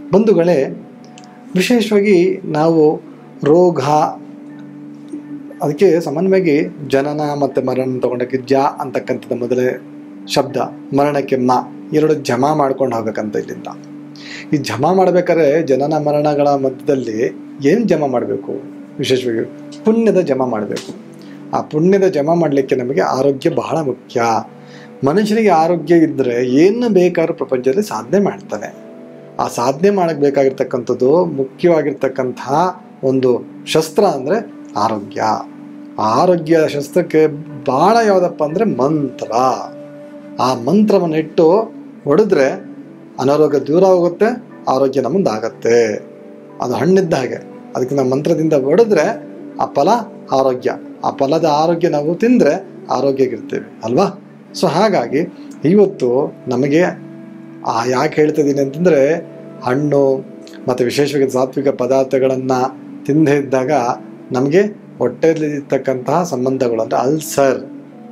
ಬಂಧುಗಳೇ ವಿಶೇಷವಾಗಿ ನಾವು ರೋಗ ಅದಕ್ಕೆ ಸಾಮಾನ್ಯವಾಗಿ ಜನನ ಮತ್ತು ಮರಣ ತಗೊಂಡಕ್ಕೆ ಜ ಅಂತಕ್ಕಂಥದ್ದು ಮೊದಲೇ ಶಬ್ದ ಮರಣಕ್ಕೆ ಮ ಎರಡು ಜಮಾ ಮಾಡ್ಕೊಂಡು ಹೋಗ್ಬೇಕಂತ ಇಲ್ಲಿಂದ ಈ ಜಮಾ ಮಾಡ್ಬೇಕಾದ್ರೆ ಜನನ ಮರಣಗಳ ಮಧ್ಯದಲ್ಲಿ ಏನು ಜಮಾ ಮಾಡಬೇಕು ವಿಶೇಷವಾಗಿ ಪುಣ್ಯದ ಜಮಾ ಮಾಡಬೇಕು ಆ ಪುಣ್ಯದ ಜಮಾ ಮಾಡಲಿಕ್ಕೆ ನಮಗೆ ಆರೋಗ್ಯ ಬಹಳ ಮುಖ್ಯ ಮನುಷ್ಯನಿಗೆ ಆರೋಗ್ಯ ಇದ್ದರೆ ಏನು ಬೇಕಾದ್ರೂ ಪ್ರಪಂಚದಲ್ಲಿ ಸಾಧನೆ ಮಾಡ್ತಾನೆ ಆ ಸಾಧನೆ ಮಾಡಕ್ಕೆ ಬೇಕಾಗಿರ್ತಕ್ಕಂಥದ್ದು ಮುಖ್ಯವಾಗಿರ್ತಕ್ಕಂತಹ ಒಂದು ಶಸ್ತ್ರ ಅಂದರೆ ಆರೋಗ್ಯ ಆ ಆರೋಗ್ಯ ಶಸ್ತ್ರಕ್ಕೆ ಭಾಳ ಯಾವುದಪ್ಪ ಅಂದರೆ ಮಂತ್ರ ಆ ಮಂತ್ರವನ್ನು ಇಟ್ಟು ಹೊಡೆದ್ರೆ ಅನಾರೋಗ್ಯ ದೂರ ಹೋಗುತ್ತೆ ಆರೋಗ್ಯ ನಮ್ಮದಾಗತ್ತೆ ಅದು ಹಣ್ಣಿದ್ದ ಹಾಗೆ ಅದಕ್ಕೆ ನಾವು ಮಂತ್ರದಿಂದ ಹೊಡೆದ್ರೆ ಆ ಫಲ ಆರೋಗ್ಯ ಆ ಫಲದ ಆರೋಗ್ಯ ನಾವು ತಿಂದರೆ ಆರೋಗ್ಯಗಿರ್ತೀವಿ ಅಲ್ವಾ ಸೊ ಹಾಗಾಗಿ ಇವತ್ತು ನಮಗೆ ಆ ಯಾಕೆ ಹೇಳ್ತಿದ್ದೀನಿ ಅಂತಂದರೆ ಹಣ್ಣು ಮತ್ತು ವಿಶೇಷವಾಗಿ ಸಾತ್ವಿಕ ಪದಾರ್ಥಗಳನ್ನು ತಿಂದೇ ಇದ್ದಾಗ ನಮಗೆ ಹೊಟ್ಟೆಯಲ್ಲಿ ಇರ್ತಕ್ಕಂತಹ ಸಂಬಂಧಗಳು ಅಂದರೆ ಅಲ್ಸರ್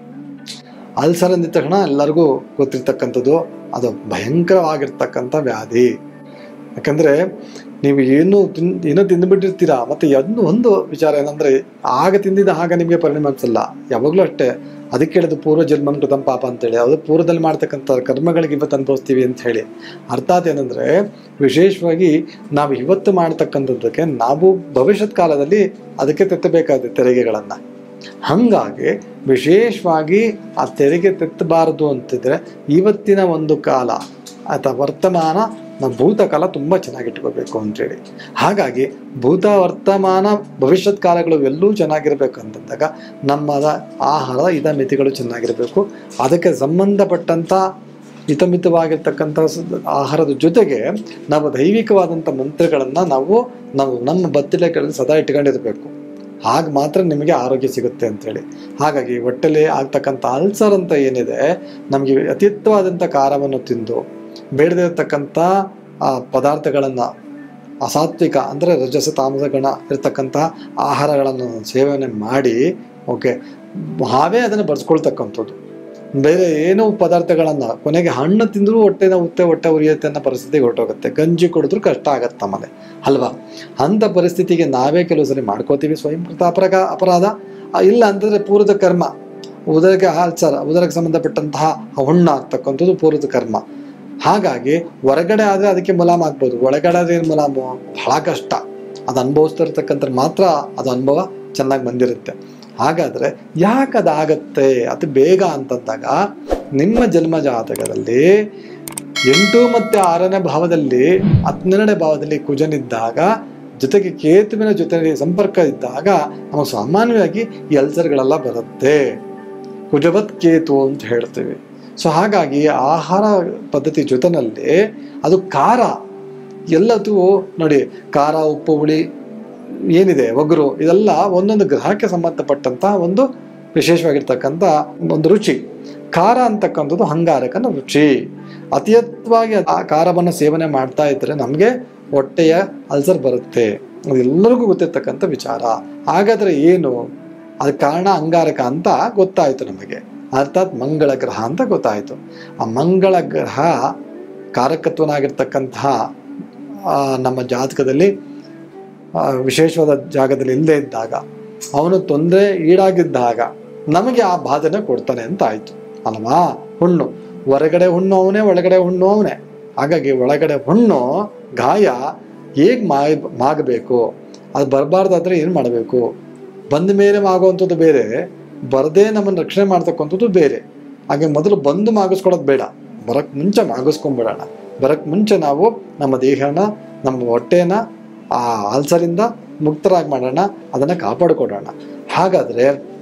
ಅಲ್ಸರ್ ಅಂದಿದ ತಕ್ಷಣ ಎಲ್ಲರಿಗೂ ಗೊತ್ತಿರ್ತಕ್ಕಂಥದ್ದು ಅದು ಭಯಂಕರವಾಗಿರ್ತಕ್ಕಂಥ ವ್ಯಾಧಿ ಯಾಕಂದರೆ ನೀವು ಏನು ತಿನ್ ಏನೋ ತಿಂದುಬಿಟ್ಟಿರ್ತೀರಾ ಮತ್ತು ಒಂದು ಒಂದು ವಿಚಾರ ಏನಂದರೆ ಆಗ ತಿಂದಿದ್ದ ಆಗ ನಿಮಗೆ ಪರಿಣಾಮ ಅನ್ಸಲ್ಲ ಯಾವಾಗಲೂ ಅಷ್ಟೇ ಅದಕ್ಕೆ ಹೇಳಿದ್ದು ಪೂರ್ವ ಜನ್ಮಂ ಕೃತಂ ಪಾಪ ಅಂತೇಳಿ ಅದು ಪೂರ್ವದಲ್ಲಿ ಮಾಡ್ತಕ್ಕಂಥ ಕರ್ಮಗಳಿಗೆ ಇವತ್ತು ಅನುಭವಿಸ್ತೀವಿ ಅಂತ ಹೇಳಿ ಅರ್ಥಾತ್ ಏನಂದರೆ ವಿಶೇಷವಾಗಿ ನಾವು ಇವತ್ತು ಮಾಡ್ತಕ್ಕಂಥದ್ದಕ್ಕೆ ನಾವು ಭವಿಷ್ಯತ್ ಕಾಲದಲ್ಲಿ ಅದಕ್ಕೆ ತೆತ್ತಬೇಕಾದ ತೆರಿಗೆಗಳನ್ನು ಹಾಗಾಗಿ ವಿಶೇಷವಾಗಿ ಆ ತೆರಿಗೆ ತೆತ್ತಬಾರದು ಅಂತಿದ್ರೆ ಇವತ್ತಿನ ಒಂದು ಕಾಲ ಅಥವಾ ವರ್ತಮಾನ ನಾವು ಭೂತಕಾಲ ತುಂಬ ಚೆನ್ನಾಗಿಟ್ಕೋಬೇಕು ಅಂತೇಳಿ ಹಾಗಾಗಿ ಭೂತ ವರ್ತಮಾನ ಭವಿಷ್ಯತ್ ಕಾಲಗಳು ಎಲ್ಲೂ ಚೆನ್ನಾಗಿರ್ಬೇಕು ಅಂತಂದಾಗ ನಮ್ಮದ ಆಹಾರದ ಇದ ಮಿತಿಗಳು ಚೆನ್ನಾಗಿರಬೇಕು ಅದಕ್ಕೆ ಸಂಬಂಧಪಟ್ಟಂಥ ಹಿತಮಿತವಾಗಿರ್ತಕ್ಕಂಥ ಸ- ಆಹಾರದ ಜೊತೆಗೆ ನಾವು ದೈವಿಕವಾದಂಥ ಮಂತ್ರಗಳನ್ನು ನಾವು ನಾವು ನಮ್ಮ ಬತ್ತಿಲೆಗಳಲ್ಲಿ ಸದಾ ಇಟ್ಕೊಂಡಿರಬೇಕು ಆಗ ಮಾತ್ರ ನಿಮಗೆ ಆರೋಗ್ಯ ಸಿಗುತ್ತೆ ಅಂತೇಳಿ ಹಾಗಾಗಿ ಹೊಟ್ಟೆಲಿ ಆಗ್ತಕ್ಕಂಥ ಅಲ್ಸರ್ ಅಂತ ಏನಿದೆ ನಮಗೆ ಅತಿತ್ವವಾದಂಥ ಖಾರವನ್ನು ತಿಂದು ಬೇಡದೇ ಇರತಕ್ಕಂಥ ಪದಾರ್ಥಗಳನ್ನು ಅಸಾತ್ವಿಕ ಅಂದರೆ ರಜಸ ತಾಮಸ ಗಣ ಇರತಕ್ಕಂಥ ಆಹಾರಗಳನ್ನು ಸೇವನೆ ಮಾಡಿ ಓಕೆ ನಾವೇ ಅದನ್ನು ಬರೆಸ್ಕೊಳ್ತಕ್ಕಂಥದ್ದು ಬೇರೆ ಏನೋ ಪದಾರ್ಥಗಳನ್ನು ಕೊನೆಗೆ ಹಣ್ಣು ತಿಂದರೂ ಹೊಟ್ಟೆ ಉತ್ತೆ ಹೊಟ್ಟೆ ಉರಿಯುತ್ತೆ ಅನ್ನೋ ಪರಿಸ್ಥಿತಿಗೆ ಹೊರಟೋಗುತ್ತೆ ಗಂಜಿ ಕುಡಿದ್ರೂ ಕಷ್ಟ ಆಗತ್ತೆ ನಮ್ಮನೆ ಅಲ್ವಾ ಅಂಥ ಪರಿಸ್ಥಿತಿಗೆ ನಾವೇ ಕೆಲವು ಸರಿ ಮಾಡ್ಕೋತೀವಿ ಸ್ವಯಂ ಕೃತ ಅಪರಾಗ ಅಪರಾಧ ಆ, ಇಲ್ಲ ಅಂತಂದರೆ ಪೂರ್ವದ ಕರ್ಮ ಉದರಕ್ಕೆ ಹಾಲ್ಸರ ಉದರಕ್ಕೆ ಸಂಬಂಧಪಟ್ಟಂತಹ ಹುಣ್ಣು ಆಗ್ತಕ್ಕಂಥದ್ದು ಪೂರ್ವದ ಕರ್ಮ ಹಾಗಾಗಿ ಹೊರಗಡೆ ಆದರೆ ಅದಕ್ಕೆ ಮುಲಾಮ್ ಆಗ್ಬೋದು ಒಳಗಡೆ ಆದ್ರೆ ಏನು ಮುಲಾಮು ಬಹಳ ಕಷ್ಟ ಅದು ಅನುಭವಿಸ್ತಿರ್ತಕ್ಕಂಥ ಮಾತ್ರ ಅದು ಅನುಭವ ಚೆನ್ನಾಗಿ ಬಂದಿರುತ್ತೆ ಹಾಗಾದರೆ ಯಾಕೆ ಅದಾಗತ್ತೆ ಅದು ಬೇಗ ಅಂತಂದಾಗ ನಿಮ್ಮ ಜನ್ಮ ಜಾತಕದಲ್ಲಿ ಎಂಟು ಮತ್ತು ಆರನೇ ಭಾವದಲ್ಲಿ ಹನ್ನೆರಡನೇ ಭಾವದಲ್ಲಿ ಕುಜನಿದ್ದಾಗ ಜೊತೆಗೆ ಕೇತುವಿನ ಜೊತೆ ಸಂಪರ್ಕ ಇದ್ದಾಗ ನಮಗೆ ಸಾಮಾನ್ಯವಾಗಿ ಈ ಅಲ್ಸರ್ಗಳೆಲ್ಲ ಬರುತ್ತೆ ಕುಜವತ್ ಕೇತು ಅಂತ ಹೇಳ್ತೀವಿ ಸೊ ಹಾಗಾಗಿ ಆಹಾರ ಪದ್ಧತಿ ಜೊತೆನಲ್ಲಿ ಅದು ಖಾರ ಎಲ್ಲದೂ ನೋಡಿ ಖಾರ ಉಪ್ಪು ಹುಳಿ ಏನಿದೆ ಒಗರು ಇದೆಲ್ಲ ಒಂದೊಂದು ಗ್ರಹಕ್ಕೆ ಸಂಬಂಧಪಟ್ಟಂತ ಒಂದು ವಿಶೇಷವಾಗಿರ್ತಕ್ಕಂಥ ಒಂದು ರುಚಿ ಖಾರ ಅಂತಕ್ಕಂಥದ್ದು ಹಂಗಾರಕನ ರುಚಿ ಅತಿಯತ್ವಾಗಿ ಆ ಖಾರವನ್ನು ಸೇವನೆ ಮಾಡ್ತಾ ಇದ್ರೆ ನಮಗೆ ಹೊಟ್ಟೆಯ ಅಲ್ಸರ್ ಬರುತ್ತೆ ಅದು ಎಲ್ಲರಿಗೂ ಗೊತ್ತಿರ್ತಕ್ಕಂಥ ವಿಚಾರ ಹಾಗಾದ್ರೆ ಏನು ಅದಕ್ಕೆ ಕಾರಣ ಅಂಗಾರಕ ಅಂತ ಗೊತ್ತಾಯಿತು ನಮಗೆ ಅರ್ಥಾತ್ ಮಂಗಳ ಗ್ರಹ ಅಂತ ಗೊತ್ತಾಯಿತು ಆ ಮಂಗಳ ಗ್ರಹ ಕಾರಕತ್ವನಾಗಿರ್ತಕ್ಕಂತಹ ಆ, ನಮ್ಮ ಜಾತಕದಲ್ಲಿ ಆ, ವಿಶೇಷವಾದ ಜಾಗದಲ್ಲಿ ಇಲ್ಲದೆ ಇದ್ದಾಗ ಅವನು ತೊಂದರೆ ಈಡಾಗಿದ್ದಾಗ ನಮಗೆ ಆ ಬಾಧನೆ ಕೊಡ್ತಾನೆ ಅಂತ ಆಯ್ತು ಅಲ್ವಾ ಹುಣ್ಣು ಹೊರಗಡೆ ಹುಣ್ಣು ಅವನೇ ಒಳಗಡೆ ಹುಣ್ಣು ಅವನೇ ಹಾಗಾಗಿ ಒಳಗಡೆ ಹುಣ್ಣು ಗಾಯ ಹೇಗೆ ಮಾಯ ಮಾಗಬೇಕು ಅದು ಬರಬಾರ್ದಾದ್ರೆ ಏನು ಮಾಡಬೇಕು ಬಂದ ಮೇಲೆ ಮಾಗುವಂಥದ್ದು ಬೇರೆ ಬರದೇ ನಮ್ಮನ್ನು ರಕ್ಷಣೆ ಮಾಡ್ತಕ್ಕಂಥದ್ದು ಬೇರೆ ಹಾಗೆ ಮೊದಲು ಬಂದು ಮಾಗಿಸ್ಕೊಳ್ಳೋದು ಬೇಡ ಬರಕ್ಕೆ ಮುಂಚೆ ಮಾಗಿಸ್ಕೊಂಡ್ಬಿಡೋಣ ಬರಕ್ಕೆ ಮುಂಚೆ ನಾವು ನಮ್ಮ ದೇಹನ ನಮ್ಮ ಹೊಟ್ಟೆನ ಆ ಅಲ್ಸರಿಂದ ಮುಕ್ತರಾಗಿ ಮಾಡೋಣ ಅದನ್ನು ಕಾಪಾಡಿಕೊಡೋಣ ಹಾಗಾದರೆ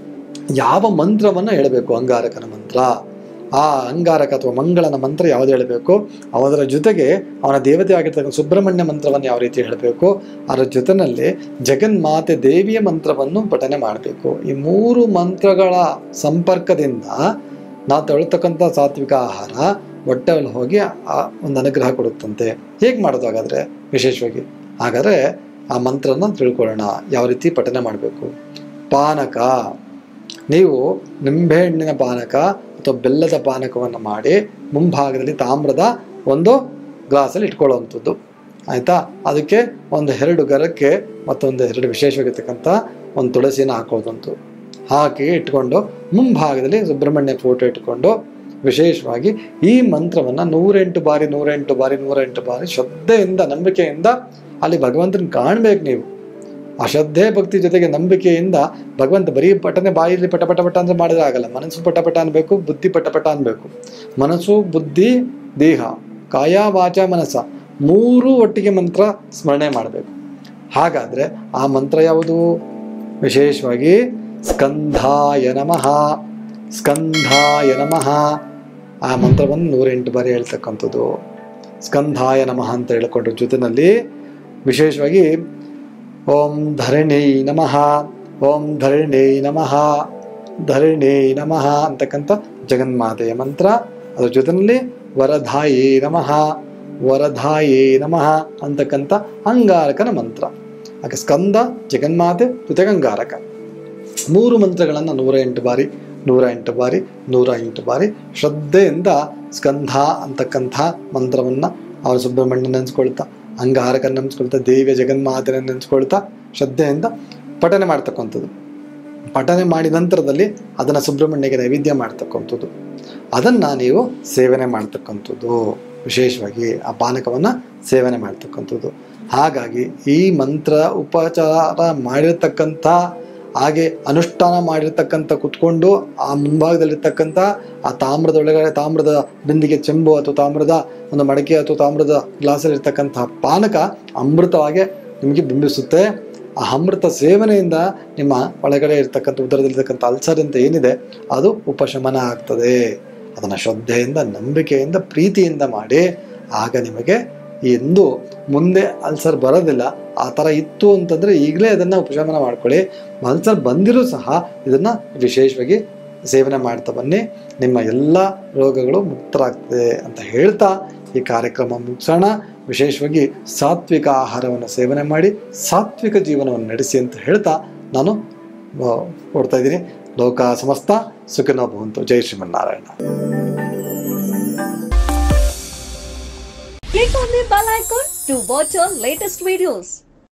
ಯಾವ ಮಂತ್ರವನ್ನು ಹೇಳಬೇಕು ಅಂಗಾರಕನ ಮಂತ್ರ ಆ ಅಂಗಾರಕ ಅಥವಾ ಮಂಗಳನ ಮಂತ್ರ ಯಾವುದು ಹೇಳಬೇಕು ಅದರ ಜೊತೆಗೆ ಅವನ ದೇವತೆ ಆಗಿರ್ತಕ್ಕಂಥ ಸುಬ್ರಹ್ಮಣ್ಯ ಮಂತ್ರವನ್ನು ಯಾವ ರೀತಿ ಹೇಳಬೇಕು ಅದರ ಜೊತೆಯಲ್ಲಿ ಜಗನ್ಮಾತೆ ದೇವಿಯ ಮಂತ್ರವನ್ನು ಪಠನೆ ಮಾಡಬೇಕು ಈ ಮೂರು ಮಂತ್ರಗಳ ಸಂಪರ್ಕದಿಂದ ನಾವು ತಗೊಳ್ತಕ್ಕಂಥ ಸಾತ್ವಿಕ ಆಹಾರ ಹೊಟ್ಟೆಯಲ್ಲಿ ಹೋಗಿ ಆ ಒಂದು ಅನುಗ್ರಹ ಕೊಡುತ್ತಂತೆ ಹೇಗೆ ಮಾಡೋದು ಹಾಗಾದರೆ ವಿಶೇಷವಾಗಿ ಹಾಗಾದರೆ ಆ ಮಂತ್ರನ ತಿಳ್ಕೊಳ್ಳೋಣ ಯಾವ ರೀತಿ ಪಠನೆ ಮಾಡಬೇಕು ಪಾನಕ ನೀವು ನಿಂಬೆಹಣ್ಣಿನ ಪಾನಕ ಅಥವಾ ಬೆಲ್ಲದ ಪಾನಕವನ್ನು ಮಾಡಿ ಮುಂಭಾಗದಲ್ಲಿ ತಾಮ್ರದ ಒಂದು ಗ್ಲಾಸಲ್ಲಿ ಇಟ್ಕೊಳ್ಳುವಂಥದ್ದು ಆಯಿತಾ ಅದಕ್ಕೆ ಒಂದು ಎರಡು ಗರಕ್ಕೆ ಮತ್ತೊಂದು ಎರಡು ವಿಶೇಷವಾಗಿರ್ತಕ್ಕಂಥ ಒಂದು ತುಳಸಿನ ಹಾಕೋದಂತು ಹಾಕಿ ಇಟ್ಕೊಂಡು ಮುಂಭಾಗದಲ್ಲಿ ಸುಬ್ರಹ್ಮಣ್ಯ ಫೋಟೋ ಇಟ್ಕೊಂಡು ವಿಶೇಷವಾಗಿ ಈ ಮಂತ್ರವನ್ನು ನೂರೆಂಟು ಬಾರಿ ನೂರೆಂಟು ಬಾರಿ ನೂರೆಂಟು ಬಾರಿ ಶ್ರದ್ಧೆಯಿಂದ ನಂಬಿಕೆಯಿಂದ ಅಲ್ಲಿ ಭಗವಂತನ ಕಾಣಬೇಕು ನೀವು ಆ ಶ್ರದ್ಧೆ ಭಕ್ತಿ ಜೊತೆಗೆ ನಂಬಿಕೆಯಿಂದ ಭಗವಂತ ಬರೀ ಪಟನೆ ಬಾಯಲ್ಲಿ ಪಟ ಪಟ ಪಟ ಅಂದ್ರೆ ಮಾಡಿದ್ರೆ ಆಗಲ್ಲ ಮನಸ್ಸು ಪಟ ಪಟ ಅನ್ಬೇಕು ಬುದ್ಧಿ ಪಟ ಪಟ ಅನ್ಬೇಕು ಮನಸ್ಸು ಬುದ್ಧಿ ದೇಹ ಕಾಯ ವಾಚ ಮನಸ್ಸ ಮೂರು ಒಟ್ಟಿಗೆ ಮಂತ್ರ ಸ್ಮರಣೆ ಮಾಡಬೇಕು ಹಾಗಾದ್ರೆ ಆ ಮಂತ್ರ ಯಾವುದು ವಿಶೇಷವಾಗಿ ಸ್ಕಂಧಾಯ ನಮಃ ಸ್ಕಂಧಾಯ ನಮಃ ಆ ಮಂತ್ರವನ್ನು ನೂರೆಂಟು ಬಾರಿ ಹೇಳ್ತಕ್ಕಂಥದ್ದು ಸ್ಕಂಧಾಯ ನಮಃ ಅಂತ ಹೇಳ್ಕೊಂಡ್ರ ಜೊತೆನಲ್ಲಿ ವಿಶೇಷವಾಗಿ ಓಂ ಧರಣಿ ನಮಃ ಓಂ ಧರಣಿ ನಮಃ ಧರಣಿ ನಮಃ ಅಂತಕ್ಕಂಥ ಜಗನ್ಮಾತೆಯ ಮಂತ್ರ ಅದ್ರ ಜೊತೆಯಲ್ಲಿ ವರಧಾಯೇ ನಮಃ ವರಧಾಯೇ ನಮಃ ಅಂತಕ್ಕಂಥ ಅಂಗಾರಕನ ಮಂತ್ರ ಹಾಗೆ ಸ್ಕಂದ ಜಗನ್ಮಾತೆ ಜೊತೆಗೆ ಅಂಗಾರಕ ಮೂರು ಮಂತ್ರಗಳನ್ನು ನೂರ ಎಂಟು ಬಾರಿ ನೂರ ಎಂಟು ಬಾರಿ ನೂರ ಎಂಟು ಬಾರಿ ಶ್ರದ್ಧೆಯಿಂದ ಸ್ಕಂಧ ಅಂತಕ್ಕಂಥ ಮಂತ್ರವನ್ನು ಅವರ ಸುಬ್ರಹ್ಮಣ್ಯ ನೆನೆಸ್ಕೊಳ್ತಾ ಅಂಗಾರಕ ನೆನೆಸ್ಕೊಳ್ತಾ ದೇವಿಯ ಜಗನ್ಮಾತೆನ ನೆನೆಸ್ಕೊಳ್ತಾ ಶ್ರದ್ಧೆಯಿಂದ ಪಠನೆ ಮಾಡ್ತಕ್ಕಂಥದ್ದು ಪಠನೆ ಮಾಡಿದ ನಂತರದಲ್ಲಿ ಅದನ್ನು ಸುಬ್ರಹ್ಮಣ್ಯಗೆ ನೈವೇದ್ಯ ಮಾಡ್ತಕ್ಕಂಥದ್ದು ಅದನ್ನು ನೀವು ಸೇವನೆ ಮಾಡ್ತಕ್ಕಂಥದ್ದು ವಿಶೇಷವಾಗಿ ಆ ಪಾನಕವನ್ನು ಸೇವನೆ ಮಾಡ್ತಕ್ಕಂಥದ್ದು ಹಾಗಾಗಿ ಈ ಮಂತ್ರ ಉಪಚಾರ ಮಾಡಿರ್ತಕ್ಕಂಥ ಹಾಗೆ ಅನುಷ್ಠಾನ ಮಾಡಿರ್ತಕ್ಕಂಥ ಕುತ್ಕೊಂಡು ಆ ಮುಂಭಾಗದಲ್ಲಿರ್ತಕ್ಕಂಥ ಆ ತಾಮ್ರದ ಒಳಗಡೆ ತಾಮ್ರದ ಬಿಂದಿಗೆ ಚೆಂಬು ಅಥವಾ ತಾಮ್ರದ ಒಂದು ಮಡಕೆ ಅಥವಾ ತಾಮ್ರದ ಗ್ಲಾಸಲ್ಲಿರ್ತಕ್ಕಂಥ ಪಾನಕ ಅಮೃತವಾಗಿ ನಿಮಗೆ ಬಿಂಬಿಸುತ್ತೆ ಆ ಅಮೃತ ಸೇವನೆಯಿಂದ ನಿಮ್ಮ ಒಳಗಡೆ ಇರ್ತಕ್ಕಂಥ ಉದರದಲ್ಲಿರ್ತಕ್ಕಂಥ ಅಲ್ಸರ್ ಅಂತ ಏನಿದೆ ಅದು ಉಪಶಮನ ಆಗ್ತದೆ ಅದನ್ನು ಶ್ರದ್ಧೆಯಿಂದ ನಂಬಿಕೆಯಿಂದ ಪ್ರೀತಿಯಿಂದ ಮಾಡಿ ಆಗ ನಿಮಗೆ ಎಂದು ಮುಂದೆ ಅಲ್ಸರ್ ಬರೋದಿಲ್ಲ ಆ ಥರ ಇತ್ತು ಅಂತಂದರೆ ಈಗಲೇ ಅದನ್ನು ಉಪಶಮನ ಮಾಡ್ಕೊಳ್ಳಿ ಅಲ್ಸರ್ ಬಂದಿರೂ ಸಹ ಇದನ್ನು ವಿಶೇಷವಾಗಿ ಸೇವನೆ ಮಾಡ್ತಾ ಬನ್ನಿ ನಿಮ್ಮ ಎಲ್ಲ ರೋಗಗಳು ಮುಕ್ತರಾಗ್ತದೆ ಅಂತ ಹೇಳ್ತಾ ಈ ಕಾರ್ಯಕ್ರಮ ಮುಗಿಸೋಣ ವಿಶೇಷವಾಗಿ ಸಾತ್ವಿಕ ಆಹಾರವನ್ನು ಸೇವನೆ ಮಾಡಿ ಸಾತ್ವಿಕ ಜೀವನವನ್ನು ನಡೆಸಿ ಅಂತ ಹೇಳ್ತಾ ನಾನು ಆ, ಹೊರಡ್ತಾ ಇದ್ದೀನಿ ಲೋಕ ಸಮಸ್ತ ಸುಖಿನೋ ಭವಂತು ಜೈ Srimannarayana Click on the bell icon to watch our latest videos.